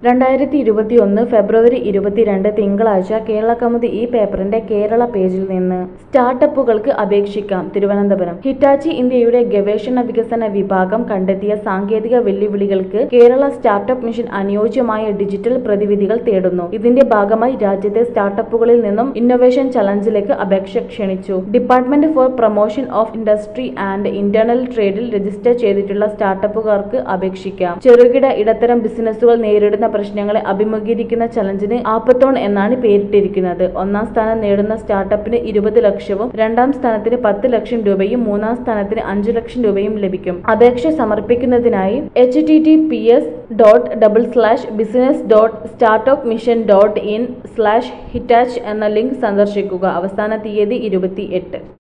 രണ്ടായിരത്തി ഇരുപത്തിയൊന്ന് ഫെബ്രുവരി ഇരുപത്തിരണ്ട് തിങ്കളാഴ്ച കേരള കൗമുദി ഈ പേപ്പറിന്റെ കേരള പേജിൽ നിന്ന് സ്റ്റാർട്ടപ്പുകൾക്ക് അപേക്ഷിക്കാം തിരുവനന്തപുരം ഹിറ്റാച്ചി ഇന്ത്യയുടെ ഗവേഷണ വികസന വിഭാഗം കണ്ടെത്തിയ സാങ്കേതിക വെല്ലുവിളികൾക്ക് കേരള സ്റ്റാർട്ടപ്പ് മിഷൻ അനുയോജ്യമായ ഡിജിറ്റൽ പ്രതിവിധികൾ തേടുന്നു ഇതിന്റെ ഭാഗമായി രാജ്യത്തെ സ്റ്റാർട്ടപ്പുകളിൽ നിന്നും ഇന്നൊവേഷൻ ചലഞ്ചിലേക്ക് അപേക്ഷ ക്ഷണിച്ചു department for promotion of industry and internal ട്രേഡിൽ രജിസ്റ്റർ ചെയ്തിട്ടുള്ള സ്റ്റാർട്ടപ്പുകാർക്ക് അപേക്ഷിക്കാം ചെറുകിട ഇടത്തരം ബിസിനസ്സുകൾ നേരിടുന്ന പ്രശ്നങ്ങളെ അഭിമുഖീകരിക്കുന്ന ചലഞ്ചിന് ആപ്പത്തോൺ എന്നാണ് പേരിട്ടിരിക്കുന്നത് ഒന്നാം സ്ഥാനം നേടുന്ന സ്റ്റാർട്ടപ്പിന് ഇരുപത് ലക്ഷവും രണ്ടാം സ്ഥാനത്തിന് പത്ത് ലക്ഷം രൂപയും മൂന്നാം സ്ഥാനത്തിന് അഞ്ചു ലക്ഷം രൂപയും ലഭിക്കും അപേക്ഷ സമർപ്പിക്കുന്നതിനായി H T T P S dot double slash business dot startup mission dot in slash ഹിറ്റാച്ച് എന്ന ലിങ്ക് സന്ദർശിക്കുക അവസാന തീയതി ഇരുപത്തി എട്ട്